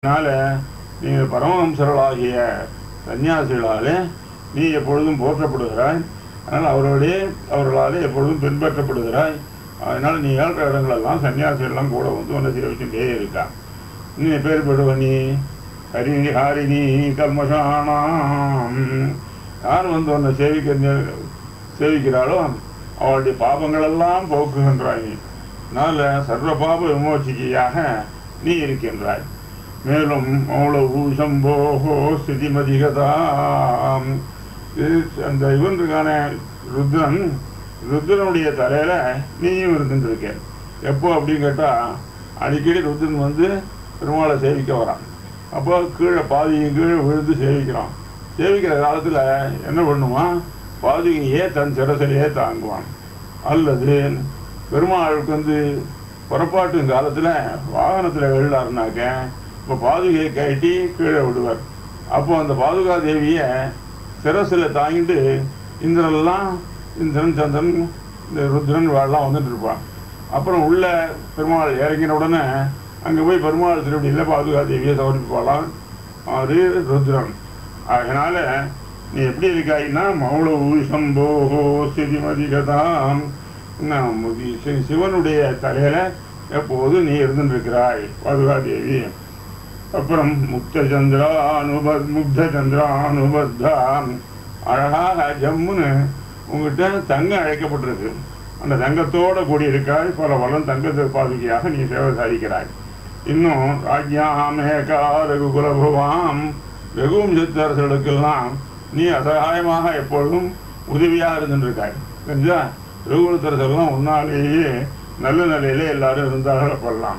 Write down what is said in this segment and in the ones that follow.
அதனால நீங்கள் பரமஹம்சர்களாகிய சன்னியாசிகளாலே நீ எப்பொழுதும் போற்றப்படுகிறாய் அதனால் அவர்களுடைய அவர்களாலே எப்பொழுதும் பின்பற்றப்படுகிறாய் அதனால் நீ ஏழ்ற இடங்களெல்லாம் சன்னியாசிகள்லாம் கூட வந்து உன்னை சேவிச்சுட்டே இருக்கா நீ பேர் பெறுவ நீ ஹரி ஹாரிணி கல்மஷானாம் யார் வந்து உன்னை சேவிக்க சேவிக்கிறாளோ அவளுடைய பாபங்களெல்லாம் போக்குகின்றாய் நீ அதனால சர்வ பாப விமோச்சிகையாக நீ இருக்கின்றாய் மேலும் அவ்வளவு சம்போகோ ஸ்திதிமதிகதாம் இது அந்த இவன் இருக்கான ருத்ரன் ருத்ரனுடைய தலையில நீயும் இருந்துட்டு இருக்க எப்போ அப்படின்னு கேட்டா அடிக்கடி ருத்ரன் வந்து பெருமாளை சேவிக்க வரான் அப்போ கீழே பாதியும் கீழே விழுந்து சேவிக்கிறான் சேவிக்கிற காலத்துல என்ன பண்ணுமா பாதுகையே தன் சிரசிலேயே தாங்குவான் அல்லது பெருமாளுக்கு வந்து புறப்பாட்டு காலத்துல வாகனத்துல வெள்ளாருனாக்க இப்போ பாதுகையை கட்டி கீழே விடுவார் அப்போ அந்த பாதுகா தேவியை சிரசில் தாங்கிட்டு இந்திரன்லாம் இந்திரன் சந்திரன் இந்த ருத்ரன் வாழலாம் வந்துட்டு இருப்பான் அப்புறம் உள்ள பெருமாள் இறங்கின உடனே அங்கே போய் பெருமாள் திருவடியில் பாதுகா தேவியை சமர்ப்பிப்பாளாம் அது ருத்ரன் அதனால நீ எப்படி இருக்காயின்னா மௌளவு சம்போகோ ஸ்திதிமதிகதாம் நான் முதி- சி- சிவனுடைய தலையில எப்போது நீ இருந்துருக்கிறாய் பாதுகா தேவி அப்புறம் முக்த சந்திரா அனுபத் முக்த சந்திரா அனுபத்தாம் அழகாக ஜம்முன்னு உங்ககிட்ட தங்கம் அழைக்கப்பட்டிருக்கு அந்த தங்கத்தோட கூடியிருக்காய் பல வளம் தங்கத்தை பாதுகையாக நீ சேவை சாதிக்கிறாய் இன்னும் ராஜ்யாம் ஏகா ரகுகுலபுவாம் ரகுவம்சத்தரசர்களுக்கெல்லாம் நீ அசகாயமாக எப்பொழுதும் உதவியாக இருந்துருக்காய் தெரிஞ்சா ரகுகுலத்தரசர்கள்லாம் உன்னாலேயே நல்ல நிலையில எல்லாரும் இருந்தார்கள் பண்ணலாம்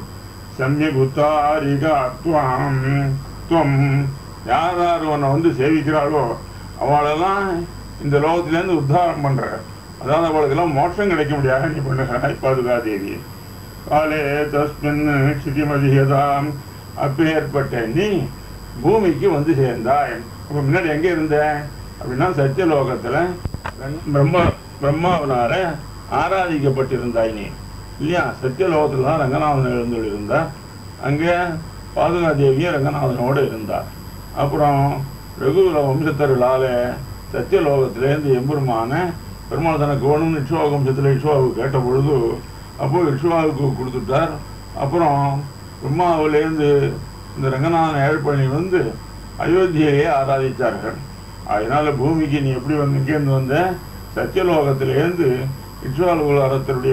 சமயகுத்தாரிகா துவாம் துவம் யார் யார் உன்னை வந்து சேவிக்கிறாளோ அவளெல்லாம் இந்த லோகத்திலேருந்து உத்தாரம் பண்ற அதாவது அவளுக்கெல்லாம் மோட்சம் கிடைக்க முடியாது நீ பண்ணுகிறாய் பாதுகாதேவி காலே தஸ்மின் சிதிமதியதாம் அப்பேற்பட்ட நீ பூமிக்கு வந்து சேர்ந்தாய் அப்ப முன்னாடி எங்க இருந்த அப்படின்னா சத்தியலோகத்துல பிரம்ம பிரம்மாவனால ஆராதிக்கப்பட்டிருந்தாய் நீ இல்லையா சத்தியலோகத்துல தான் ரங்கநாதன் எழுந்துள்ள இருந்தா அங்கே பாதுகா தேவியும் ரங்கநாதனோடு இருந்தார் அப்புறம் ரகுகுல வம்சத்தர்களால சத்தியலோகத்திலேருந்து எம்பெருமான பெருமாள் தனக்கு வேணும்னு இட்சுவாக வம்சத்தில் இட்சுவாவுக்கு கேட்ட பொழுது அப்போ இட்சுவாவுக்கு கொடுத்துட்டார் அப்புறம் பிரம்மாவிலேருந்து இந்த ரங்கநாதன் ஏழ்பழனி வந்து அயோத்தியையே ஆராதித்தார்கள் அதனால பூமிக்கு நீ எப்படி வந்து இங்கேருந்து வந்த சத்தியலோகத்திலேருந்து இட்சுவாலுடைய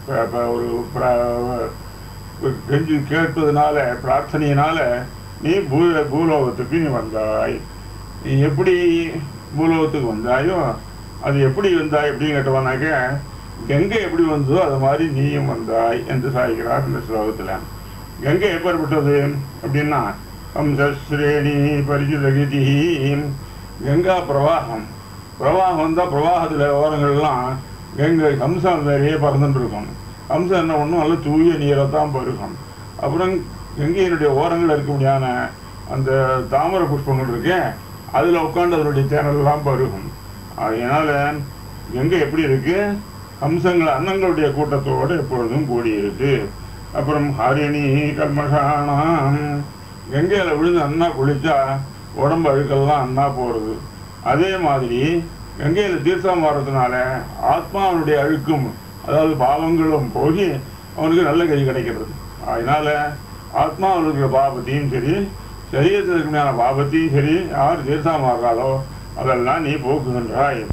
ஒரு பிர- கெஞ்சி கேட்பதனால பிரார்த்தனையினால நீ பூ பூலோகத்துக்கு நீ வந்தாய் நீ எப்படி பூலோகத்துக்கு வந்தாயோ அது எப்படி வந்தாய் அப்படின்னு கேட்டவனாக்க கங்கை எப்படி வந்ததோ அது மாதிரி நீயும் வந்தாய் என்று சாய்கிறார் இந்த ஸ்லோகத்தில் கங்கை எப்பேற்பட்டது அப்படின்னா ஹம்சஸ்ரேணி பரிசுதகிதி கங்கா பிரவாகம் பிரவாகம் வந்தால் பிரவாகத்தில் ஓரங்கள்லாம் கங்கை ஹம்சம் நிறைய பறந்துட்டு இருக்கும் ஹம்சம் என்ன பண்ணும் நல்ல தூய நீரை தான் பருகும் அப்புறம் கங்கையினுடைய ஓரங்கள் இருக்க முடியாத அந்த தாமரை புஷ்பங்கள் இருக்கு அதில் உட்காந்து அதனுடைய தேனெல்லாம் பருகும் அதனால கங்கை எப்படி இருக்கு ஹம்சங்கள் அன்னங்களுடைய கூட்டத்தோடு எப்பொழுதும் கூடி இருக்கு அப்புறம் ஹரிணி கல்மஷானாம் கங்கையில் விழுந்து அண்ணா குளிச்சா உடம்பு அழுக்கெல்லாம் அண்ணா போகிறது அதே மாதிரி கங்கையில் தீர்த்தம் மாறுறதுனால ஆத்மாவனுடைய அழுக்கும் அதாவது பாவங்களும் போகி அவனுக்கு நல்ல கை கிடைக்கிறது அதனால ஆத்மாவில் இருக்கிற பாபத்தையும் சரி சரீரத்தில் இருக்கிற பாபத்தையும் சரி யார் தீர்த்தம் மாறுறாளோ அதெல்லாம் நீ போக்குகின்றாய்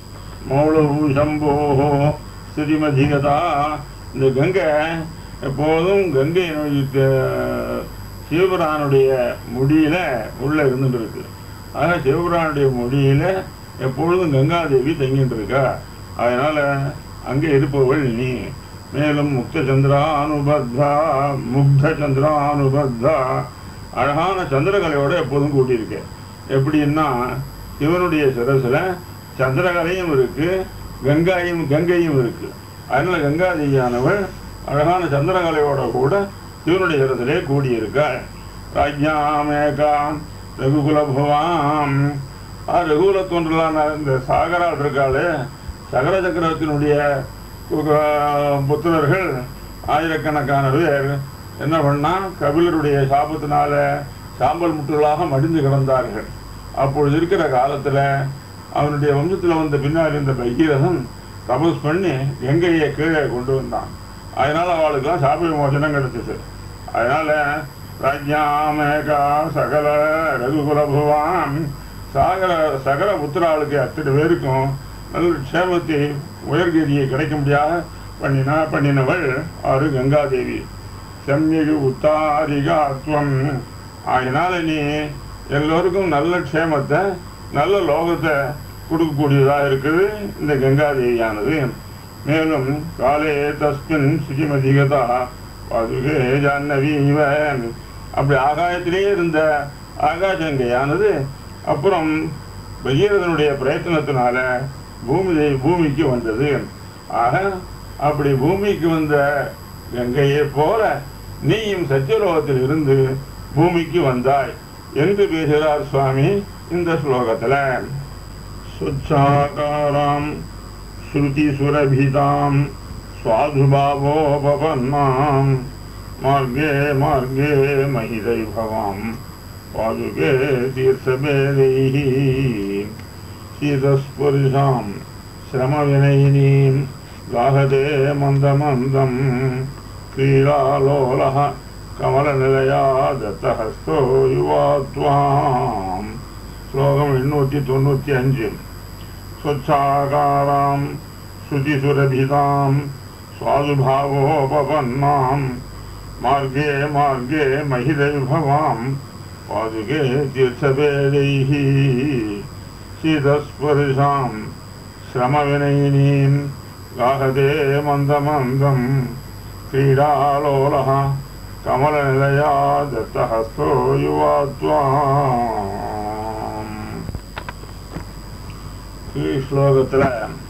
மௌளவு சம்போகோ ஸ்திதிமதிகதா இந்த கங்கை எப்போதும் கங்கை அஹ், சிவபிரானுடைய முடியில உள்ள இருந்துட்டு இருக்கு ஆக சிவபிரானுடைய முடியில எப்பொழுதும் கங்காதேவி தங்கிட்டு இருக்கா அதனால அங்கே இருப்பவள் நீ மேலும் முக்த சந்திரானுபத்தா முக்த சந்திரானுபத்தா அழகான சந்திரகலையோட எப்போதும் கூட்டியிருக்க எப்படின்னா சிவனுடைய சிரசுல சந்திரகலையும் இருக்கு கங்காயும் கங்கையும் இருக்கு அதனால கங்காதேவியானவள் அழகான சந்திரகலையோட கூட சிவனுடைய சிரசிலே கூடியிருக்காள் ராஜ்யாமேகாம் ரகுகுலபவாம் ஆ ரகுகுல தோன்றலான இந்த சாகரால் இருக்காளே சகர சக்கரத்தினுடைய கு- புத்திரர்கள் ஆயிரக்கணக்கான பேர் என்ன பண்ணா கபிலருடைய சாபத்தினால சாம்பல் முட்டுகளாக மடிந்து கிடந்தார்கள் அப்பொழுது இருக்கிற காலத்துல அவனுடைய வம்சத்துல வந்த பின்னாடி இருந்த பகீரதன் தபஸ் பண்ணி கங்கையை கீழே கொண்டு வந்தான் அதனால அவளுக்கெல்லாம் சாப விமோசனம் கிடைச்சிச்சு அதனால ராஜ்யாமேகா சகல ரகுகுலபுவான் சாகர சகல புத்திராளுக்கு அத்தனை பேருக்கும் நல்ல க்ஷேமத்தை உயர்கதியை கிடைக்க முடியாத பண்ணினா பண்ணினவள் ஆறு கங்காதேவி செம்மிகு உத்தாரிகாத்வம் அதனால நீ எல்லோருக்கும் நல்ல க்ஷேமத்தை நல்ல லோகத்தை கொடுக்கக்கூடியதா இருக்குது இந்த கங்காதேவியானது மேலும் காலே தஸ்மின் சுஜிமதிகதா பாதுகே ஜான்னவீவ அப்படி ஆகாயத்திலே இருந்த ஆகாசங்கையானது அப்புறம் பகீரதனுடைய பிரயத்தனத்தினால பூமி பூமிக்கு வந்தது ஆக அப்படி பூமிக்கு வந்த கங்கையை போல நீயும் சத்தியலோகத்தில் இருந்து பூமிக்கு வந்தாய் என்று பேசுகிறார் சுவாமி இந்த ஸ்லோகத்துல சுச்சாகாராம் ஸ்ருதி சுரபிதாம் சுவாதுபாவோபன்னாம் மார்गे மார்गे महिदै भवाम् पादुके तीर्थभेदैः शीतस्पर्शां श्रमविनयिनीं गाहते मन्दमन्दम् क्रीडालोलः कमलनिलया दत्तहस्तो युवा त्वाम् श्लोकम् एण्णूति தொண்ணூற்றி அஞ்சு स्वच्छाकारां श्रुतिसुरभितां स्वादुभावोपपन्नाम् मार्गे मार्गे महिदैर्भवां पादुके तीर्थभेदैः शीतस्पर्शां श्रमविनयिनीं गाहते मन्दमन्दम् क्रीडालोलः कमलनिलया दत्तहस्तो युवा त्वाम् ಈ ஸ்லோகத்தில்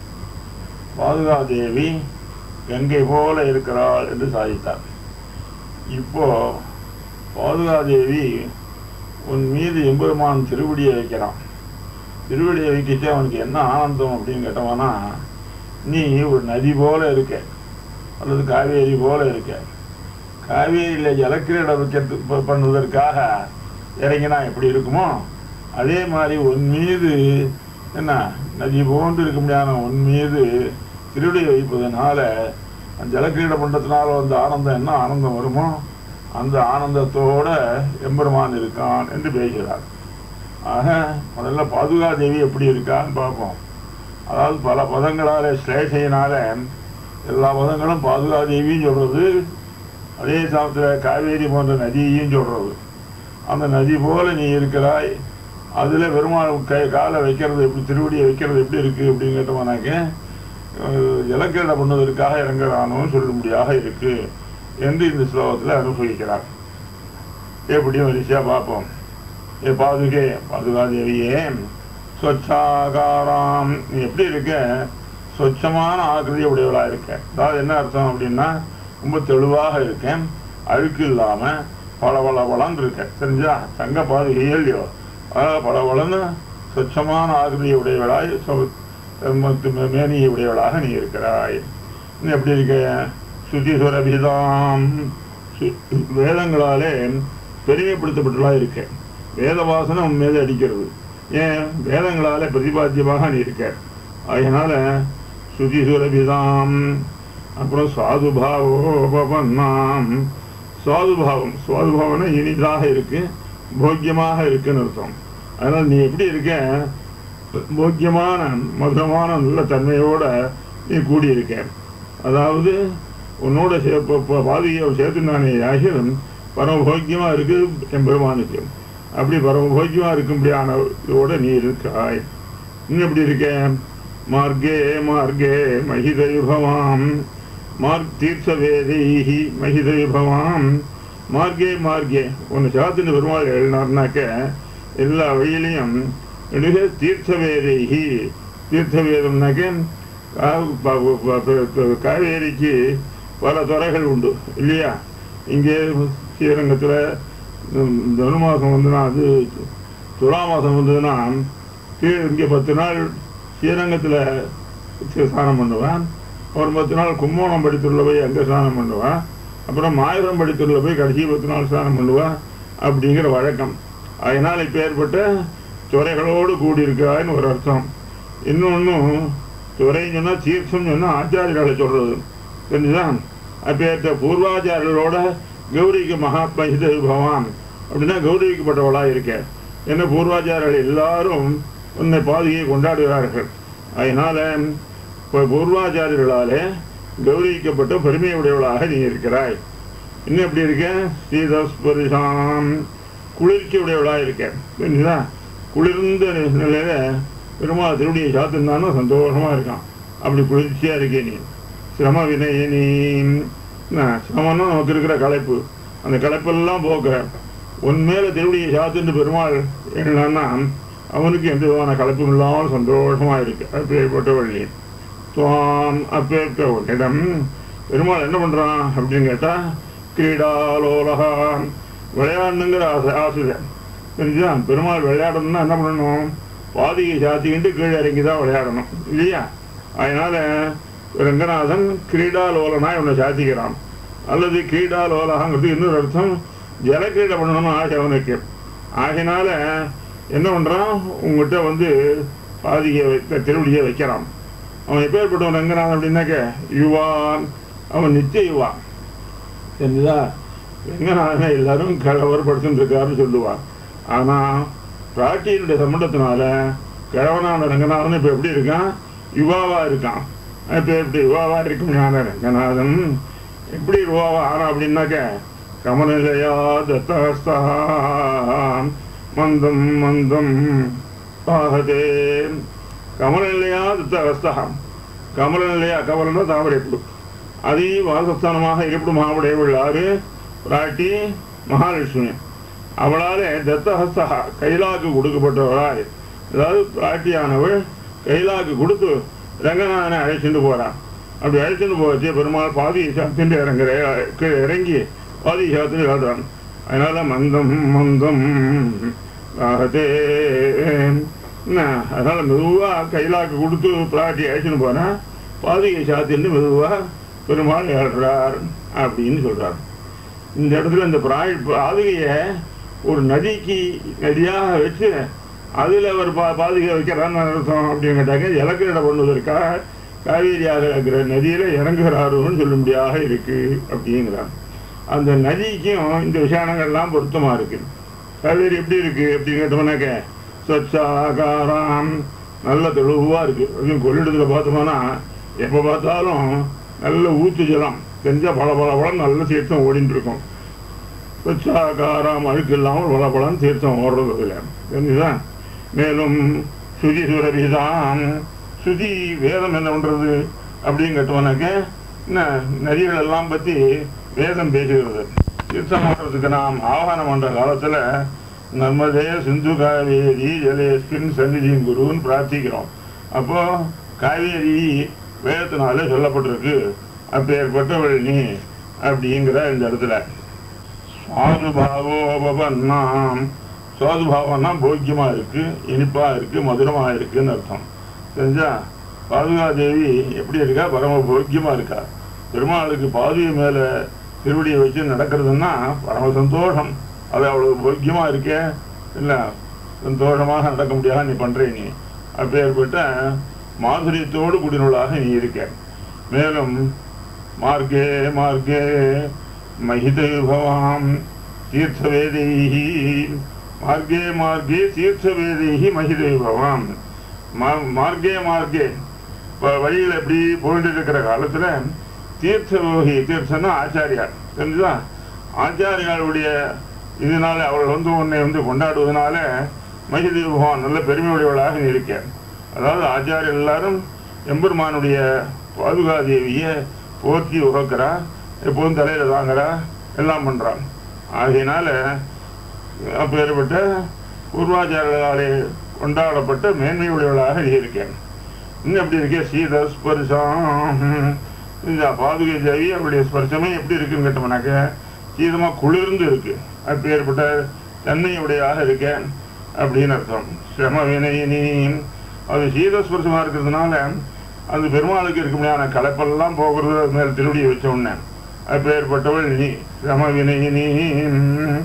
பாதுகாதேவி கங்கை போல இருக்கிறாள் என்று சாதித்தார் இப்போ பாதுகாதேவி உன் மீது எம்பெருமான் திருவடியை வைக்கிறான் திருவடியை வைக்கிச்சு அவனுக்கு என்ன ஆனந்தம் அப்படின்னு கேட்டவனா நீ ஒரு நதி போல இருக்க அல்லது காவேரி போல இருக்க காவேரியில் ஜலக்கிரீடை வைக்கிறது ப- பண்ணுவதற்காக இறங்கினா எப்படி இருக்குமோ அதே மாதிரி உன் மீது என்ன நதி போன்று இருக்க முடியாத உன் மீது திருவிடை வைப்பதனால அந்த ஜலக்கிரீடை பண்ணுறதுனால வந்த ஆனந்தம் என்ன ஆனந்தம் வருமோ அந்த ஆனந்தத்தோட எம்பெருமான் இருக்கான் என்று பேசுகிறார் ஆக முதல்ல பாதுகாதேவி எப்படி இருக்கான்னு பார்ப்போம் அதாவது பல பதங்களால ஸ்லேஷையினால எல்லா பதங்களும் பாதுகாதேவியும் சொல்றது அதே சமயத்தில் காவேரி போன்ற நதியையும் சொல்றது அந்த நதி போல நீ இருக்கிறாய் அதுல பெருமாள் கை காலை வைக்கிறது எப்படி திருவடியை வைக்கிறது எப்படி இருக்கு அப்படின்னு கேட்டோம்னாக்க இலக்கிரட பண்ணுவதற்காக இறங்குறானோன்னு சொல்லும்படியாக இருக்கு என்று இந்த ஸ்லோகத்தில் அனுபவிக்கிறார் எப்படியும் வரிசையா பார்ப்போம் ஏ பாதுகே பாதுகாதேவியே சொச்சாகாராம் நீ எப்படி இருக்க சொச்சமான ஆக்கிருதி உடையவளா இருக்க அதாவது என்ன அர்த்தம் அப்படின்னா ரொம்ப தெளிவாக இருக்கேன் அழுக்கு இல்லாம பளபளபளன்னு இருக்க தெரிஞ்சா தங்க பாதுகையே இல்லையோ அதாவது பளபளன்னு சொச்சமான ஆகிருதியை உடையவளாய் சொ- மத்து மே- மேனியை உடையவளாக நீ இருக்கிறாய் நீ எப்படி இருக்க சுதி சுரபிதாம் சு- வேதங்களாலே பெருமைப்படுத்தப்பட்டுள்ளா இருக்க வேத வாசனை உன் மீது அடிக்கிறது ஏன் வேதங்களாலே பிரதிபாத்தியமாக நீ இருக்க அதனால சுதி சுரபிதாம் அப்புறம் சுவாதுபாவோபன்னாம் சுவாதுபாவம் சுவாதுபாவம்னா இனிதாக இருக்கு போக்கியமாக இருக்குன்னு அர்த்தம் அதனால நீ எப்படி இருக்க போக்கியமான மதுரமான நல்ல தன்மையோட நீ கூடியிருக்க அதாவது உன்னோட சே- ப- ப- பாதியை சேர்த்து நானே ஆகியும் பரமபோக்கியமா இருக்கு என் பெருமானுக்கு அப்படி பரமபோக்கியமா இருக்கும்படியான இதோட நீ இருக்காய் நீ எப்படி இருக்க மார்க்கே மார்க்கே மகிதைபவாம் மார்க் தீர்த்தவேதைஹி மகிதைபவாம் மார்க்கே மார்க்கே ஒன்று சாத்தின பெருமாள் எழுதினார்னாக்க எல்லா வழியிலையும் நெடுக தீர்த்தவேதைஹி தீர்த்தவேதம்னாக்க கா- ப- ப- ப- ப- காவேரிக்கு பல துறைகள் உண்டு இல்லையா இங்கே ஸ்ரீரங்கத்தில் தனு மாதம் வந்துன்னா அது துலா மாதம் வந்ததுன்னா கீழே இங்கே பத்து நாள் ஸ்ரீரங்கத்தில் ஸ்நானம் பண்ணுவேன் ஒரு பத்து நாள் கும்போணம் படித்துள்ள போய் அங்கே ஸ்நானம் பண்ணுவேன் அப்புறம் மாயூரம் படித்துள்ள போய் கடைசி பத்து நாள் ஸ்நானம் பண்ணுவேன் அப்படிங்கிற வழக்கம் அதனால் இப்போ ஏற்பட்ட துறைகளோடு கூடியிருக்கான்னு ஒரு அர்த்தம் இன்னொன்றும் துறைன்னு சொன்னால் தீர்த்தம் சொன்னால் ஆச்சாரியர்களை சொல்கிறது தெரிஞ்சுதான் அப்பேற்ற பூர்வாச்சாரியர்களோட கௌரிக்கு மகாத்மா இது பகவான் அப்படின்னா கௌரவிக்கப்பட்டவளாக இருக்க என்ன பூர்வாச்சாரியர்கள் எல்லாரும் உன்னை பாதுகையை கொண்டாடுகிறார்கள் அதனால இப்போ பூர்வாச்சாரியர்களாலே கௌரவிக்கப்பட்ட பெருமையுடையவளாக நீ இருக்கிறாய் இன்னும் எப்படி இருக்க சீதஸ்பரிசாம் குளிர்ச்சி உடையவளாக இருக்க தெரிஞ்சுதா குளிர்ந்த நிலையில பெருமாள் திருடியை சாத்திருந்தாலும் சந்தோஷமா இருக்கான் அப்படி குளிர்ச்சியா இருக்கே நீ சிரம வினயனி சிரமம்னா நமக்கு இருக்கிற களைப்பு அந்த களைப்பெல்லாம் போக்குற உன் மேல திருடியை சாத்துன்னு பெருமாள் என்னன்னா அவனுக்கு எந்த விதமான களைப்பும் இல்லாமல் சந்தோஷமா இருக்கு அப்பேற்பட்ட வழி துவாம் அப்பேற்பட்ட உன்னிடம் பெருமாள் என்ன பண்றான் அப்படின்னு கேட்டா கிரீடாலோலகா விளையாடணுங்கிற ஆசை ஆசை தெரிஞ்சுதா பெருமாள் விளையாடணும்னா என்ன பண்ணணும் பாதியை சாத்திக்கிட்டு கீழே இறங்கி தான் விளையாடணும் இல்லையா அதனால ரங்கநாதன் கிரீடாலோலனா இவனை சாத்திக்கிறான் அல்லது கிரீடாலோலகாங்கிறது இன்னொரு அர்த்தம் ஜலக்கிரீடை பண்ணணும்னு ஆசை அவனுக்கு ஆகையினால என்ன பண்றான் உங்ககிட்ட வந்து பாதியை வைத்த திருவடியை வைக்கிறான் அவன் எப்பேற்பட்டவன் ரங்கநாதன் அப்படின்னாக்க யுவான் அவன் நித்திய யுவா தெரிஞ்சுதா ரங்கநாதனை எல்லாரும் கலவரப்படுத்தின்னு இருக்காருன்னு சொல்லுவான் ஆனா பிராட்டியினுடைய சம்பந்தத்தினால கிழவனான ரங்கநாதன் இப்ப எப்படி இருக்கான் யுவாவா இருக்கான் இப்ப எப்படி யுவாவா இருக்கும் ஞான ரங்கநாதன் எப்படி யுவாவா ஆனா அப்படின்னாக்க கமலலையா தத்தஸ்தான் மந்தம் மந்தம் பாகதே கமலநிலையா தத்தஸ்தான் கமலநிலையா கமலன்னா தாமரைப்பு அதி வாசஸ்தானமாக இருப்பிடும் மாவுடையவள் ஆறு பிராட்டி மகாலட்சுமி அவளாலே தத்தஹஸ்தா கைலாக்கு கொடுக்கப்பட்டவளாய் அதாவது பிராட்டியானவள் கைலாக்கு கொடுத்து ரங்கநாதனை அழைச்சிட்டு போறான் அப்படி அழைச்சிட்டு போச்சு பெருமாள் பாதி சாத்திட்டு இறங்குற கீழே இறங்கி பாதி சாத்திட்டு விளையாடுறான் அதனால மந்தம் மந்தம் ஆகதே என்ன அதனால மெதுவா கைலாக்கு கொடுத்து பிராட்டி அழைச்சிட்டு போனா பாதிகை சாத்தின்னு மெதுவா பெருமாள் ஏழ்றார் அப்படின்னு சொல்றார் இந்த இடத்துல இந்த பிராய் பாதுகையை ஒரு நதிக்கு நதியாக வச்சு அதில் அவர் பா பாதுகை வைக்கிறான்னு அர்த்தம் அப்படின்னு கேட்டாங்க இலக்கிட பண்ணுவதற்காக காவேரியாக இருக்கிற நதியில இறங்குகிறாருன்னு சொல்லும்படியாக இருக்கு அப்படிங்கிறார் அந்த நதிக்கும் இந்த விஷயானங்கள்லாம் பொருத்தமா இருக்கு காவேரி எப்படி இருக்கு அப்படின்னு கேட்டோம்னாக்க சொச்சாகாரம் நல்ல தெளிவா இருக்கு அதுவும் கொள்ளிடத்துல பார்த்தோம்னா எப்ப பார்த்தாலும் நல்ல ஊத்து ஜலம் தெரிஞ்சா பல பல பலம் நல்ல தீர்த்தம் ஓடிட்டு இருக்கும் சொச்சாகாரம் அழுக்கு இல்லாமல் பல பலம் தீர்த்தம் ஓடுறது அதுல தெரிஞ்சுதான் மேலும் சுதி சுரபிதான் சுதி வேதம் என்ன பண்றது அப்படின்னு கேட்டோம்னாக்க என்ன நதிகள் எல்லாம் பத்தி வேதம் பேசுகிறது தீர்த்தம் ஓடுறதுக்கு நாம் ஆஹ்வானம் பண்ற காலத்துல நர்மதே சிந்து காவேரி ஜலேஸ்கின் சந்நிதியின் குருன்னு பிரார்த்திக்கிறோம் அப்போ காவேரி வேதத்தினாலே சொல்லப்பட்டிருக்கு அப்பேற்பட்டவள் நீ அப்படிங்கிற இந்த இடத்துல சுவாதுபாவோபன்னாம் சுவாதுபாவம்னா போக்கியமா இருக்கு இனிப்பா இருக்கு மதுரமா இருக்குன்னு அர்த்தம் தெரிஞ்சா பாதுகாதேவி எப்படி இருக்கா பரம போக்கியமா இருக்கா பெருமாளுக்கு பாதுகை மேல திருவடியை வச்சு நடக்கிறதுன்னா பரம சந்தோஷம் அது அவ்வளவு போக்கியமா இருக்கே இல்ல சந்தோஷமாக நடக்க முடியாத நீ பண்ற நீ அப்பேற்பட்ட மாதுரியத்தோடு கூடினவளாக நீ இருக்க மேலும் மார்க்கே மார்க்கே மகிதபவாம் தீர்த்தவேதைஹி மார்க்கே மார்க்கே தீர்த்தவேதைஹி மகிதபவாம் மார்க்கே மார்க்கே இப்போ வழியில் எப்படி போயிட்டு இருக்கிற காலத்துல தீர்த்தவோகி தீர்த்தம்னா ஆச்சாரியார் தெரிஞ்சுதா ஆச்சாரியாருடைய இதனால அவள் வந்து உன்னை வந்து கொண்டாடுவதனால மகிதி பகவான் நல்ல பெருமையுடையவளாக நீ இருக்க அதாவது ஆச்சாரியர் எல்லாரும் எம்பெருமானுடைய பாதுகாதேவியை போற்றி உகக்கிறா எப்போதும் தலையில தாங்குறா எல்லாம் பண்றான் ஆகையினால அப்பேற்பட்ட பூர்வாச்சாரர்களாலே கொண்டாடப்பட்ட மேன்மையுடையவளாக நீ இருக்கேன் இன்னும் எப்படி இருக்கே சீத ஸ்பர்சம் இந்த பாதுகை தேவி அவருடைய ஸ்பர்சமே எப்படி இருக்குன்னு கேட்டோம்னாக்க சீதமா குளிர்ந்து இருக்கு அப்பேற்பட்ட தன்மையுடையாக இருக்கேன் அப்படின்னு அர்த்தம் சிரம வினயினி அது சீதஸ்பர்சமா இருக்கிறதுனால அந்த பெருமாளுக்கு இருக்க முடியாத களைப்பெல்லாம் போகிறது அது மேல திருடியை வச்ச உடனே அப்பேற்பட்டவள் நீ சிரம வினயினி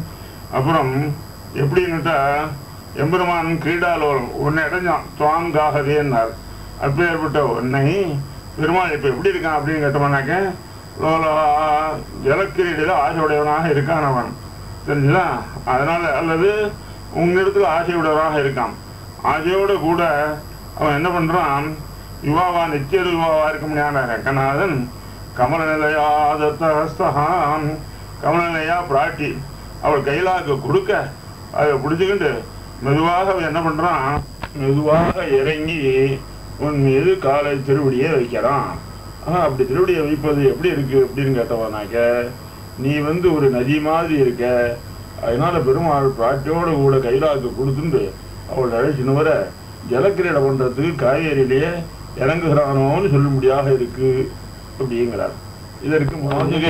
அப்புறம் எப்படின்னுட்டா எம்பெருமான் கிரீடாலோலம் உன்னை அடைஞ்சான் துவாங்காகதேன்னார் அப்பேற்பட்ட உன்னை பெருமாள் இப்ப எப்படி இருக்கான் அப்படின்னு கேட்டோம்னாக்க லோலா ஜலக்கிரீடில ஆசையுடையவனாக இருக்கான் அவன் தெரிஞ்சுதா அதனால அல்லது உன்னிடத்துல ஆசையுடையவனாக இருக்கான் ஆசையோட கூட அவன் என்ன பண்றான் யுவாவா நித்திய யுவாவா இருக்க முடியாத ரங்கநாதன் கமலநிலையா தத்தஹஸ்தஹான் கமலநிலையா பிராட்டி அவள் கைலாக்கு கொடுக்க அதை பிடிச்சுக்கிட்டு மெதுவாக அவன் என்ன பண்றான் மெதுவாக இறங்கி உன் மீது காலை திருவடியை வைக்கிறான் ஆஹ் அப்படி திருவடியை வைப்பது எப்படி இருக்கு அப்படின்னு கேட்டவனாக்க நீ வந்து ஒரு நதி மாதிரி இருக்க அதனால பெருமாள் பிராட்டியோட கூட கைலாக்கு கொடுத்துட்டு அவள் அழைச்சின்னு வர ஜலக்கிரீடை பண்றதுக்கு காவேரியிலேயே இறங்குகிறானோன்னு சொல்லும்படியாக இருக்கு அப்படிங்கிறார் இதற்கு மாதுகை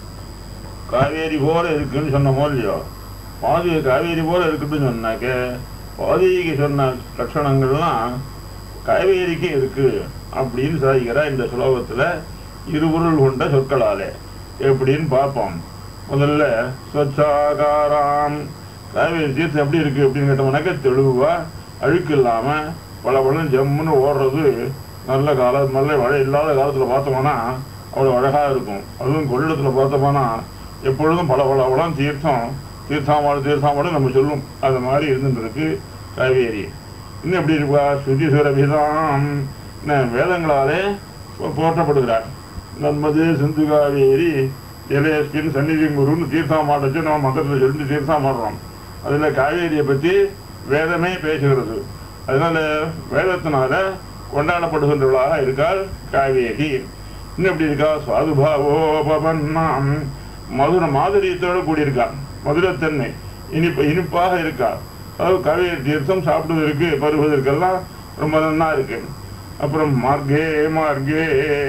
காவேரி போல இருக்குன்னு சொன்னமோ இல்லையோ பாதுகை காவேரி போல இருக்குன்னு சொன்னாக்க பாதுகைக்கு சொன்ன லட்சணங்கள்லாம் காவேரிக்கு இருக்கு அப்படின்னு சாதிக்கிறா இந்த ஸ்லோகத்துல இருபொருள் கொண்ட சொற்களாலே எப்படின்னு பார்ப்போம் முதல்ல சொச்சாகாராம் காவேரி தீர்த்தம் எப்படி இருக்கு அப்படின்னு கேட்டோம்னாக்க தெளிவா அழுக்கு இல்லாம பல பழம் ஜம்முன்னு ஓடுறது நல்ல காலம் நல்ல மழை இல்லாத காலத்துல பார்த்தோம்னா அவ்வளவு அழகா இருக்கும் அதுவும் கொள்ளத்துல பார்த்தோம்னா எப்பொழுதும் பல பல பழம் தீர்த்தம் தீர்த்தாமாடு தீர்த்தாமாடு நம்ம சொல்லும் அது மாதிரி இருந்துருக்கு காவேரி இன்னும் எப்படி இருப்பா சுதி சுரபிதான் வேதங்களாலே போ- போற்றப்படுகிறார் நன்மது சிந்து காவேரி இளையஸ்கின் சந்நிதி குருன்னு தீர்த்தாமாட வச்சு நம்ம மந்திரத்தில் சொல்லி தீர்த்தாமாடுறோம் அதுல காவேரியை பத்தி வேதமே பேசுகிறது அதனால வேதத்தினால கொண்டாடப்படுகின்றவளாக இருக்காள் காவேரி இன்னும் எப்படி இருக்கா சுவாதுபாவோபவன்னாம் மதுர மாதுரியத்தோடு கூடியிருக்காள் மதுரத்தன்மை இனிப்பு இனிப்பாக இருக்கா அதாவது காவேரி தீர்த்தம் சாப்பிடுவதற்கு பருவதற்கெல்லாம் ரொம்ப நன்னா இருக்கு அப்புறம் மார்க்கே மார்க்கே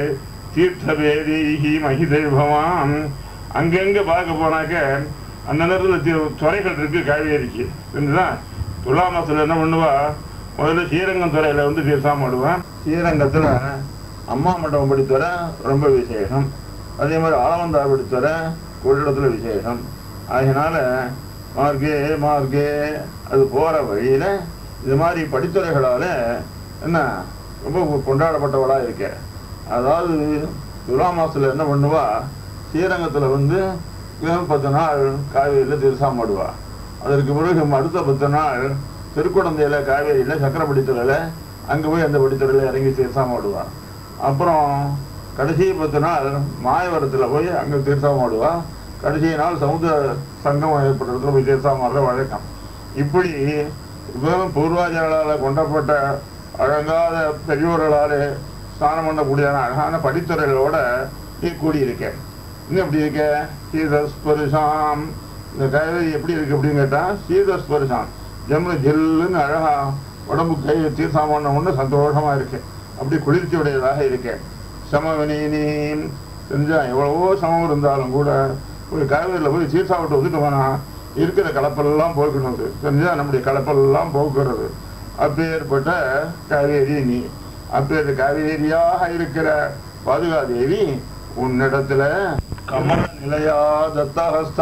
தீர்த்தவேதி மகிதை பவான் அங்கங்க பார்க்க போனாக்க அந்த நேரத்தில் தி- துறைகள் இருக்கு காவேரிக்கு புரிஞ்சுதா துலா மாசத்துல என்ன பண்ணுவா முதல்ல ஸ்ரீரங்கம் துறையில வந்து தீர்த்தம் ஆடுவான் ஸ்ரீரங்கத்துல அம்மா மண்டபம் படித்துவர ரொம்ப விசேஷம் அதே மாதிரி ஆலவந்தா படித்துவர கொள்ளிடத்துல விசேஷம் அதனால மார்க்கே மார்க்கே அது போற வழியில இது மாதிரி படித்துறைகளால என்ன ரொம்ப கொண்டாடப்பட்டவளா இருக்க அதாவது துலா மாசத்துல என்ன பண்ணுவா ஸ்ரீரங்கத்துல வந்து இன்னும் பத்து நாள் காவேரியில திருசாம ஆடுவா அதற்கு பிறகு அடுத்த பத்து நாள் திருக்குடந்தையில காவேரியில சக்கரப்படித்துறையில அங்க போய் அந்த படித்துறையில இறங்கி தீர்த்தாம ஆடுவா அப்புறம் கடைசி பத்து நாள் மாயவரத்துல போய் அங்க தீர்த்தாம ஆடுவா கடைசி நாள் சமுத்திர சங்கமம் ஏற்பட்ட இடத்துல போய் தீர்த்தாம ஆடுற வழக்கம் இப்படி வெறும் பூர்வாஜர்களால கொண்டப்பட்ட அழகாத பெரியோர்களாலே ஸ்நானம் பண்ணக்கூடியதான அழகான படித்துறைகளோட நீ கூடியிருக்கேன் இன்னும் எப்படி இருக்க சீதஸ்பரிசாம் இந்த காவேரி எப்படி இருக்கு அப்படின்னு கேட்டா சீதஸ்பரிசாம் ஜம்மு ஜில்லுன்னு அழகா உடம்பு கை தீர்த்தாமான ஒண்ணு சந்தோஷமா இருக்கு அப்படி குளிர்ச்சி உடையதாக இருக்கேன் சமவனீனி தெரிஞ்சா எவ்வளவோ சமம் இருந்தாலும் கூட ஒரு காவேரியில் போய் தீர்த்தா விட்டு வந்துட்டு போனா இருக்கிற கலப்பெல்லாம் போக்கணும் அது. தெரிஞ்சா நம்முடைய கலப்பெல்லாம் போக்குறது அப்பேற்பட்ட காவேரி நீ அப்பேற்பட்ட காவேரியாக இருக்கிற பாதுகாதேவி உன்னிடத்துல கமல நிலையா தத்தஹஸ்தா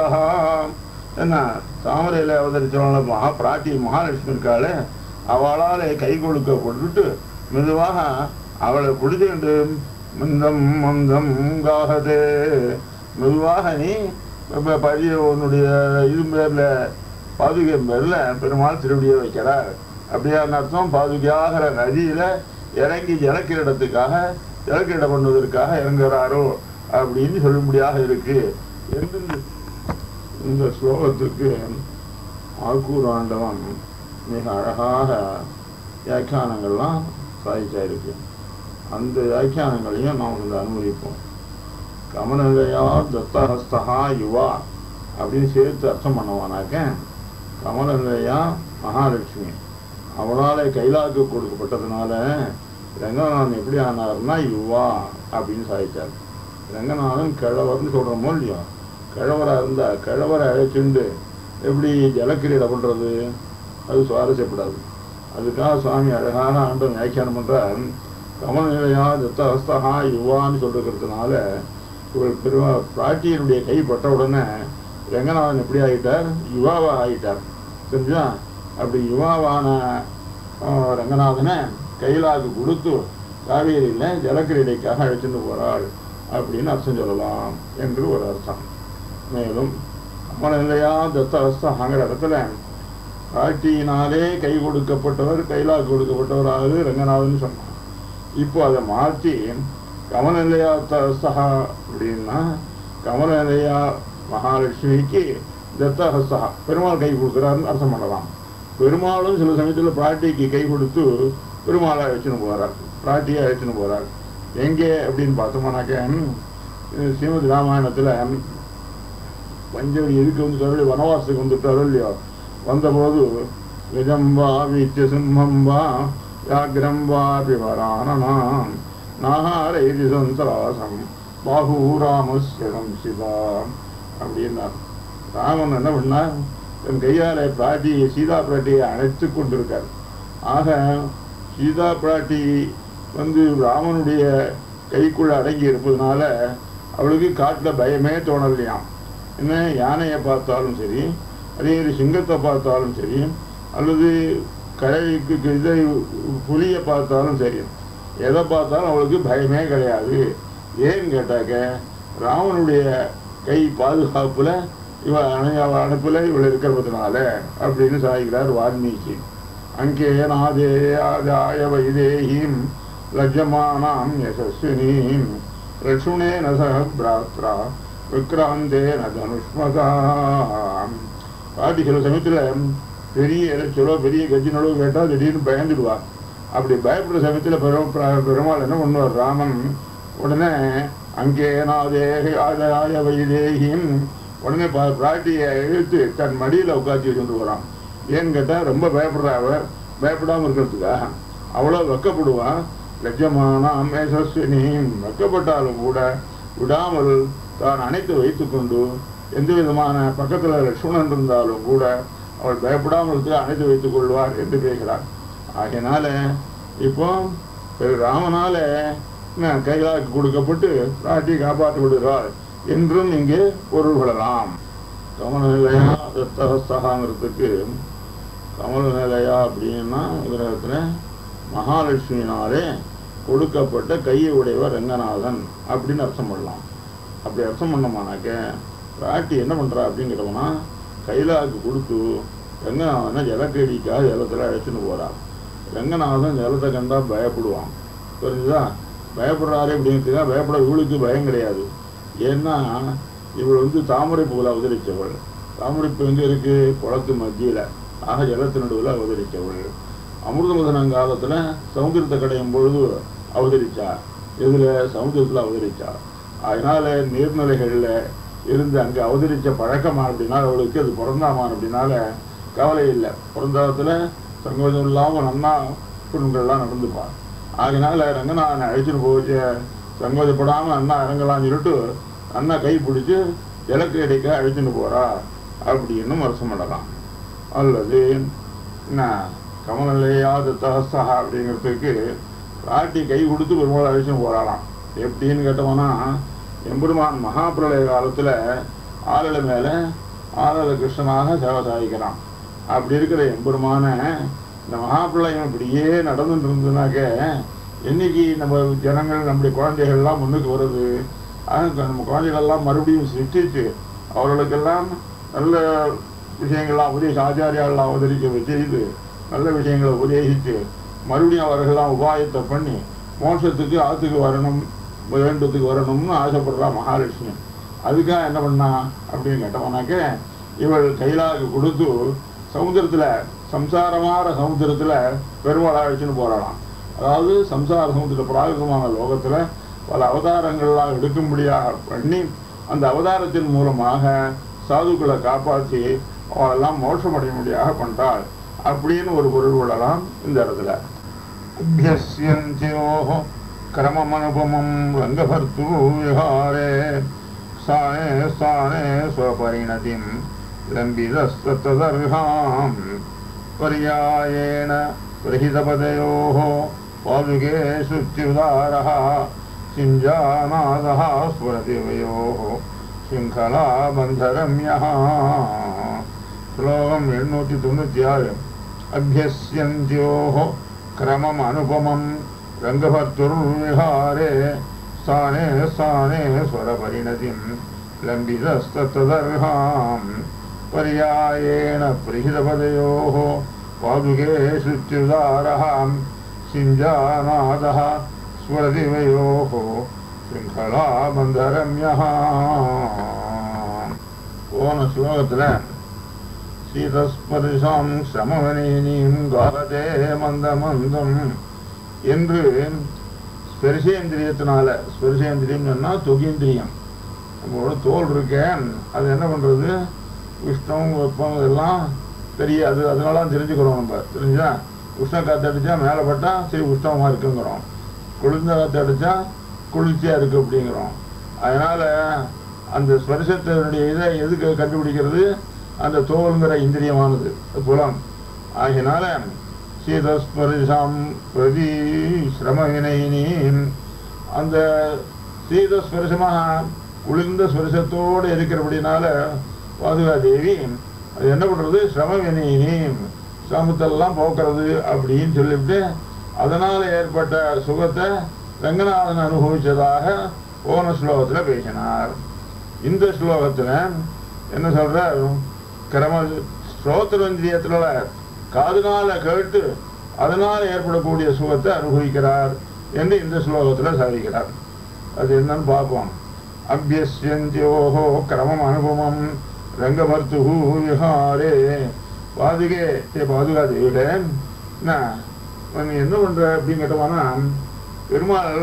என்ன தாமரையில அவதரிச்சவங்கள மகா பிராட்டி மகாலட்சுமி இருக்காளே அவளாலே கை கொடுக்க கொண்டுட்டு மெதுவாக அவளை பிடிச்சுக்கிட்டு மந்தம் மந்தம் காகதே மெதுவாக நீ இப்ப பழைய உன்னுடைய இது பேர்ல பாதுகை பேர்ல பெருமாள் திருவடியை வைக்கிறார் அப்படியான அர்த்தம் பாதுகையாகிற நதியில இறங்கி ஜலக்கிரீடத்துக்காக ஜலக்கிரீடம் பண்ணுவதற்காக இறங்குறாரோ அப்படின்னு சொல்லும்படியாக இருக்கு என்று இந்த- இந்த ஸ்லோகத்துக்கு ஆக்கூராண்டவன் மிக அழகாக வியாக்கியானங்கள்லாம் சாதிச்சாயிருக்கு அந்த வியாக்கியானங்களையும் நாம் வந்து அனுமதிப்போம் கமலதையா தத்தஹஸ்தா யுவா அப்படின்னு சேர்த்து அர்த்தம் பண்ணுவானாக்க கமலதையா மகாலட்சுமி அவளாலே கைலாக்கு கொடுக்கப்பட்டதுனால ரங்கநாதன் எப்படி ஆனார்னா யுவா அப்படின்னு சாதிச்சார் ரங்கநாதன் கிழவர்னு சொல்றோமோ இல்லையோ கிழவரா இருந்தா கிழவரை அழைச்சுண்டு எப்படி ஜலக்கிரீடை பண்றது அது சுவாரஸ்யப்படாது அதுக்காக சுவாமி அழகான ஆண்டவன் வியாக்கியானம் பண்றார் கமலநிலையா தத்தஹஸ்தகா யுவான்னு சொல்லிருக்கிறதுனால இவள் பெருமா பிராட்டியினுடைய கை பட்ட உடனே ரங்கநாதன் எப்படி ஆகிட்டார் யுவாவா ஆகிட்டார் தெரிஞ்சா அப்படி யுவாவான ஆஹ், ரங்கநாதனை கைலாக்கு கொடுத்து காவேரியில் ஜலக்கிரீடைக்காக அழைச்சிட்டு போறாள் அப்படின்னு அர்த்தம் சொல்லலாம் என்று ஒரு அர்த்தம் மேலும் அம்மன் இல்லையா தத்தவஸ்தாங்கிற இடத்துல காட்டியினாலே கை கொடுக்கப்பட்டவர் கைலாக்கு கொடுக்கப்பட்டவராக ரங்கநாதன் சொன்னான் இப்போ அதை மாற்றி கமலநிலையா தஸ்தகா அப்படின்னா கமலநிலையா மகாலட்சுமிக்கு தத்தஹஸ்தா பெருமாள் கை கொடுக்குறாருன்னு அர்த்தம் பண்ணலாம் பெருமாளும் சில சமயத்தில் பிராட்டிக்கு கை கொடுத்து பெருமாளை அழைச்சின்னு போகிறார் பிராட்டியை அழைச்சின்னு போகிறார் எங்கே அப்படின்னு பார்த்தோம்னாக்க அஹ் ஸ்ரீமத் ராமாயணத்தில் பஞ்சவடி எதுக்கு வந்து கருளி வனவாசத்துக்கு வந்துட்டாரோ இல்லையோ வந்தபோது விஜம் வா வீத்திய சிம்மம் வா வியாகிரம் வா பிவரானனாம் நாகாரைதி சந்தராசம் பாகூராமஸ்யரம் சிதா அப்படின்னார் ராமன் என்ன பண்ணார் தன் கையால பிராட்டி சீதா பிராட்டியை அழைத்து கொண்டிருக்கார் ஆக சீதா பிராட்டி வந்து ராமனுடைய கைக்குள்ள அடங்கி இருப்பதனால அவளுக்கு காட்டில் பயமே தோணலையாம் என்ன யானையை பார்த்தாலும் சரி அதே மாதிரி சிங்கத்தை பார்த்தாலும் சரி அல்லது கழைக்கு இதை புலியை பார்த்தாலும் சரி எதை பார்த்தாலும் அவளுக்கு பயமே கிடையாது ஏன்னு கேட்டாக்க ராமனுடைய கை பாதுகாப்புல இவ அணை- அவ அனுப்புல இவள் இருக்கிறதுனால அப்படின்னு சாய்கிறார் வால்மீகி அங்கே நாதே ஆதாய வைதேகீம் லஜ்ஜமானாம் யசஸ்வினீம் லக்ஷ்மணேன சக பிராத்ரா விக்ராந்தேன தனுஷ்மதாம் பாட்டி சில சமயத்துல பெரிய இறைச்சலோ பெரிய கஜினலோ கேட்டால் திடீர்னு பயந்துடுவா அப்படி பயப்படுற சமயத்துல பெரும் பிர- பெருமாள் என்ன பண்ணுவார் ராமன் உடனே அங்கே நாதேக ஆதாய வைதேகியும் உடனே பா- பிராட்டியை இழுத்து தன் மடியில உட்காந்து கொண்டு வரான் ஏன்னு கேட்டா ரொம்ப பயப்படுறா அவ பயப்படாம இருக்கிறதுக்காக அவ்வளோ வெக்கப்படுவான் லட்சமான அமேசஸ்வினியும் வெக்கப்பட்டாலும் கூட விடாமல் தான் அணைத்து வைத்துக்கொண்டு எந்த விதமான பக்கத்துல லட்சுமணன் இருந்தாலும் கூட அவள் பயப்படாமல் இருக்க அணைத்து வைத்துக் கொள்வார் என்று பேசுகிறார் ஆகையினால இப்போ திரு ராமனால என்ன, கைலாக்கு கொடுக்கப்பட்டு பிராட்டி காப்பாற்றி விடுகிறாள் என்றும் இங்கே பொருள் கொள்ளலாம் கமலநிலையா தத்தகஸ்தகாங்கிறதுக்கு கமலநிலையா அப்படின்னா உலகத்தில் மகாலட்சுமியினாலே கொடுக்கப்பட்ட கையை உடையவர் ரங்கநாதன் அப்படின்னு அர்த்தம் பண்ணலாம் அப்படி அர்த்தம் பண்ணோமானாக்க பிராட்டி என்ன பண்றா அப்படிங்கிறவனா கைலாக்கு கொடுத்து ரங்கநாதனை ஜலக்கடிக்காக ஜலத்தில் அழைச்சின்னு போறா ரங்கநாதன் ஜலத்தை கண்டா பயப்படுவான் புரிஞ்சுதா பயப்படுறாரு அப்படிங்கிறதுக்காக பயப்பட இவளுக்கு பயம் கிடையாது ஏன்னா இவள் வந்து தாமரை பூவில் அவதரித்தவள் தாமரை பூ எங்க இருக்கு குளத்து மத்தியில ஆக ஜலத்து நடுவில் அவதரித்தவள் அமிர்தமதனம் காலத்துல சமுத்திரத்தை கடையும் பொழுது அவதரிச்சா இதுல சமுத்திரத்துல அவதரிச்சா அதனால நீர்நிலைகள்ல இருந்து அங்க அவதரிச்ச பழக்கமா அப்படின்னா அவளுக்கு அது பிறந்தாமான் அப்படின்னால கவலை இல்லை பிறந்தாத்துல சங்கோஜம் இல்லாம நன்னா குடும்பங்கள்லாம் நடந்துப்பா அதனால ரங்கநாதனை அழைச்சிட்டு போச்சு சங்கோஜப்படாம அண்ணா இறங்கலாம்னு சொல்லிட்டு அண்ணா கை பிடிச்சு இலக்கு இடைக்க அழைச்சிட்டு போறா அப்படின்னு அரசம் பண்ணலாம் அல்லது என்ன கமலையாத தகஸ்தா அப்படிங்கிறதுக்கு ராட்டி கை கொடுத்து பெருமாள் அழைச்சிட்டு போறாளாம் எப்படின்னு கேட்டோம்னா எம்பெருமான் மகாபிரளய காலத்துல ஆளல மேல ஆளல கிருஷ்ணனாக சேவை சாதிக்கிறான் அப்படி இருக்கிற எம்பெருமான இந்த மகாபிரளயம் இப்படியே நடந்துட்டு இருந்ததுனாக்க என்னைக்கு நம்ம ஜனங்கள் நம்முடைய குழந்தைகள்லாம் முன்னுக்கு வருது ஆக நம்ம குழந்தைகளெல்லாம் மறுபடியும் சிருஷ்டிச்சு அவர்களுக்கெல்லாம் நல்ல விஷயங்கள்லாம் உபதேச ஆச்சாரியாலாம் அவதரிக்க செய்து நல்ல விஷயங்களை உபதேசித்து மறுபடியும் அவர்கள்லாம் உபாயத்தை பண்ணி மோட்சத்துக்கு ஆத்துக்கு வரணும் வேண்டத்துக்கு வரணும்னு ஆசைப்படுறா மகாலட்சுமி அதுக்காக என்ன பண்ணா அப்படின்னு கேட்டோம்னாக்க இவள் கைலாக்கு கொடுத்து சமுத்திரத்துல சம்சாரமான சமுத்திரத்துல பெருமாளை அழைச்சின்னு போறாளாம் அதாவது சம்சார சமுத்திர பிராகிருதமான லோகத்துல பல அவதாரங்கள்லாம் எடுக்கும்படியாக பண்ணி அந்த அவதாரத்தின் மூலமாக சாதுக்களை காப்பாற்றி அவளெல்லாம் மோட்சமடையும்படியாக பண்றாள் அப்படின்னு ஒரு பொருள் கொள்ளலாம் இந்த இடத்துல அபியஸ்யந்தியோः क्रममनुपमं रङ्गभर्तु विहारे स्थाने स्थाने स्वपरिणतिं लम्बितस्तदर्हां पर्यायेण प्रहितपदयोः पादुके शुच्युदारः सिञ्जानादः स्फुरति वयोः शृङ्खलाबन्धरम्यः श्लोकम् एण्णूति தொண்ணூற்றி ஆறு अभ्यस्यन्त्योः क्रमम् अनुपमं रङ्गभर्तुर्विहारे स्थाने स्थाने स्वरपरिणतिं लम्बितस्तत्तदर्हाम् पर्यायेण प्रिहितपदयोः पादुके श्रुत्युदारः सिञ्जानादः स्वरदिवयोः शृङ्खलाबन्धरम्यः போன ஸ்லோகத்தில் சீதஸ்பரிசாம் சமவனீனியும் காலதே மந்த மந்தம் என்று ஸ்பெரிசேந்திரியத்தினால ஸ்பெரிசேந்திரியம் சொன்னால் தொகீந்திரியம் நம்மளோட தோல் இருக்கேன் அது என்ன பண்ணுறது உஷ்ணம் வெப்பம் இதெல்லாம் தெரியாது அதனால தான் தெரிஞ்சுக்கிறோம் நம்ம தெரிஞ்சா உஷ்ண காற்று அடித்தா மேலே பட்டால் சரி உஷ்ணமாக இருக்குங்கிறோம் குளிர்ந்த காற்று அடித்தா குளிர்ச்சியாக இருக்குது அப்படிங்கிறோம் அதனால் அந்த ஸ்பரிசத்தினுடைய இதை எதுக்கு கண்டுபிடிக்கிறது அந்த தோல்ங்கிற இந்திரியமானது புலம் ஆகினால சீதஸ்பரிசாம் பிரதி சிரம வினையினீன் அந்த சீதஸ்பரிசமாக குளிர்ந்த ஸ்பரிசத்தோடு இருக்கிறபடினால பாதுகா தேவி அது என்ன பண்ணுறது சிரம வினையினீன் சிரமத்தெல்லாம் போக்குறது அப்படின்னு சொல்லிவிட்டு அதனால் ஏற்பட்ட சுகத்தை ரங்கநாதன் அனுபவித்ததாக போன ஸ்லோகத்தில் பேசினார் இந்த ஸ்லோகத்தில் என்ன சொல்றார் கிரம ஸ்ரோத்திரந்திரியத்தில் காதுனால கேட்டு அதனால் ஏற்படக்கூடிய சுகத்தை அனுபவிக்கிறார் என்று இந்த ஸ்லோகத்தில் சாதிக்கிறார் அது என்னன்னு பார்ப்போம் அபியசியந்தியோகோ கிரமம் அனுபவம் ரங்கமர்த்து விஹாரே பாதுகே ஏ பாதுகா தேவிட என்ன நீ என்ன பண்ற அப்படின்னு கேட்டோம்னா பெருமாள்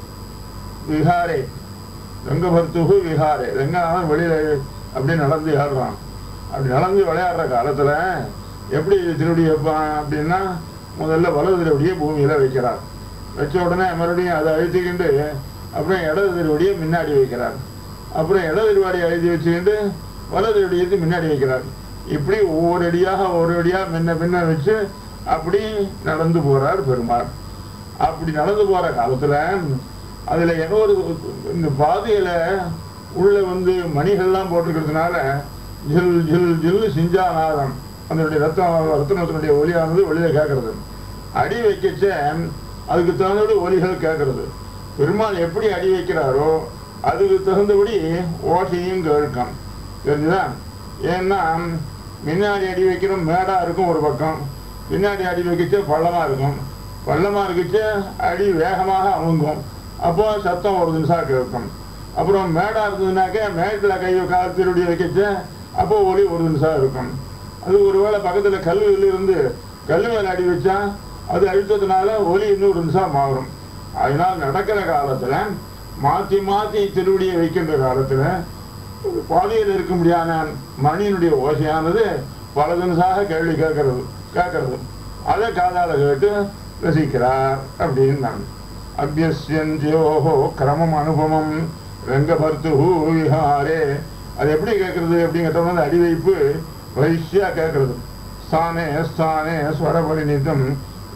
விஹாரே ரங்கபர்த்துகு விஹாரே ரங்கநாதன் வெளியில அப்படி நடந்து ஆடுறான் அப்படி நடந்து விளையாடுற காலத்துல எப்படி திருவடி வைப்பான் அப்படின்னா முதல்ல வலது திருவடியை பூமியில வைக்கிறார் வச்ச உடனே மறுபடியும் அதை அழுத்திக்கிண்டு அப்புறம் இடது திருவடியை முன்னாடி வைக்கிறார் அப்புறம் இடது திருவாடியை அழுத்தி வச்சுக்கிண்டு வலது திருவடியை முன்னாடி வைக்கிறார் இப்படி ஒவ்வொரு அடியாக ஒவ்வொரு அடியாக முன்ன பின்ன வச்சு அப்படி நடந்து போறார் பெருமாள் அப்படி நடந்து போற காலத்துல அதுல என்ன ஒரு இந்த பாதையில உள்ள வந்து மணிகள்லாம் போட்டிருக்கிறதுனால ஜில் ஜில் ஜில் சிஞ்சாநாதம் அதனுடைய ரத்தம் ரத்தனத்தினுடைய ஒலியானது வெளியில கேட்கறது அடி வைக்கச்ச அதுக்கு தகுந்தபடி ஒலிகள் கேட்கறது பெருமாள் எப்படி அடி வைக்கிறாரோ அதுக்கு தகுந்தபடி ஓசையும் கேட்கும் தெரிஞ்சுதா ஏன்னா முன்னாடி அடி வைக்கிறோம் மேடா இருக்கும் ஒரு பக்கம் பின்னாடி அடி வைக்கச்ச பள்ளமா இருக்கும் பள்ளமா இருக்குச்ச அடி வேகமாக அமுங்கும் அப்போ சத்தம் ஒரு நிமிஷம் கேட்கும் அப்புறம் மேடா இருந்ததுனாக்க மேட்டில் கை காலத்தினுடைய வைக்கச்ச அப்போ ஒலி ஒரு நிமிஷம் இருக்கும் அது ஒருவேளை பக்கத்தில் கல் இருந்து கல் மேலே அடி வச்சா அது அழுத்தத்தினால ஒலி இன்னும் ஒரு நிமிஷம் மாறும் அதனால் நடக்கிற காலத்தில் மாற்றி மாற்றி திருவடியை வைக்கின்ற காலத்தில் பாதையில் இருக்க முடியாத மணியினுடைய ஓசையானது பல தினசாக கேள்வி கேட்கறது கேட்கறது அதை காதால கேட்டு ரசிக்கிறார் அப்படின்னு நான் அபியசியந்தியோஹோ கிரமம் அனுபவம் ரங்கபர்த்து விஹாரே அது எப்படி கேட்கறது அப்படின்னு கேட்டோம்னா அடி வைப்பு வரிசையா கேட்கறது ஸ்தானே ஸ்தானே ஸ்வரபரிணிதம்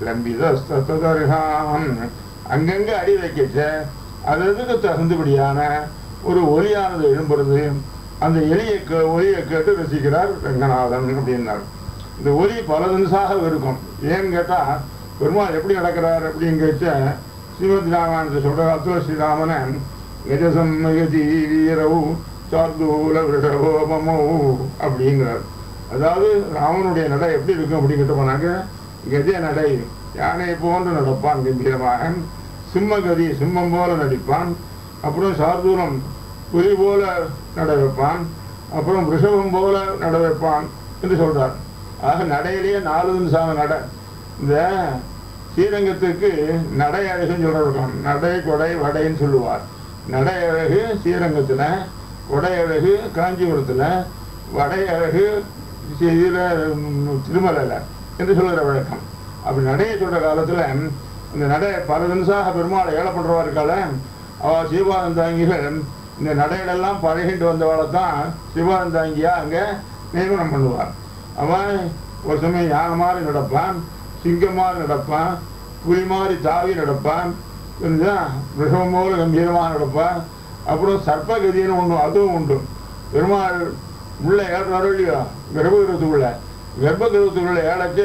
லம்பிதஸ்தர்ஹாம் அங்கங்க அடி வைக்கச்ச அது அதுக்கு தகுந்தபடியான ஒரு ஒலியானது எழும்புறது அந்த எலியை கே ஒலியை கேட்டு ரசிக்கிறார் ரங்கநாதன் அப்படின்னார் இந்த ஒலி பல தினசாக இருக்கும் ஏன்னு கேட்டா பெருமாள் எப்படி நடக்கிறார் அப்படின்னு கேட்ட ஸ்ரீமத் ராமாயணத்தை சொல்ற காலத்துல ஸ்ரீராமனை கஜசம் மகதி வீரவு சார்தூல விஷகோபமோ அப்படிங்கிறார் அதாவது ராமனுடைய நடை எப்படி இருக்கும் அப்படின்னு கேட்டோம்னாக்க கஜ நடை யானை போன்று நடப்பான் கம்பீரமாக சிம்மகதி சிம்மம் போல நடிப்பான் அப்புறம் சார்தூலம் புலி போல நட வைப்பான் அப்புறம் ரிஷபம் போல நட வைப்பான் என்று சொல்றார் ஆக நடையிலேயே நாலு நிமிஷம் நடை இந்த ஸ்ரீரங்கத்துக்கு நடை அழகுன்னு சொல்றாங்க நடை கொடை வடைன்னு சொல்லுவார் நடை அழகு ஸ்ரீரங்கத்துல கொடை அழகு காஞ்சிபுரத்துல வடை அழகு இதில் திருமலையில என்று சொல்கிற வழக்கம் அப்படி நடையை சொல்ற காலத்துல இந்த நடை பல நிமிஷமாக பெருமாளை ஏழை பண்றவா இருக்கால அவ சிவானந்தாங்கிகள் இந்த நடையிலெல்லாம் பழகிட்டு வந்தவளை தான் சிவானந்தாங்கியா அங்க நியமனம் பண்ணுவார் அவன் ஒரு சமயம் யானை மாதிரி நடப்பான் சிங்கம் மாதிரி நடப்பான் புலி மாதிரி தாவி நடப்பான் புரியுதா ரிஷபம் போல கம்பீரமாக நடப்பான் அப்புறம் சர்ப்பகதின்னு ஒன்று அதுவும் உண்டு பெருமாள் உள்ள ஏறாரோ இல்லையோ கர்ப்பகிரகத்துக்குள்ள கர்ப்பகிரகத்துக்குள்ள ஏழச்சு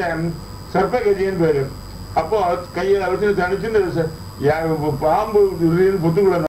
சர்ப்பகதின்னு பேரு அப்போ கையில வச்சு தனிச்சு இந்த ச- யா- பாம்பு புத்துக்குள்ள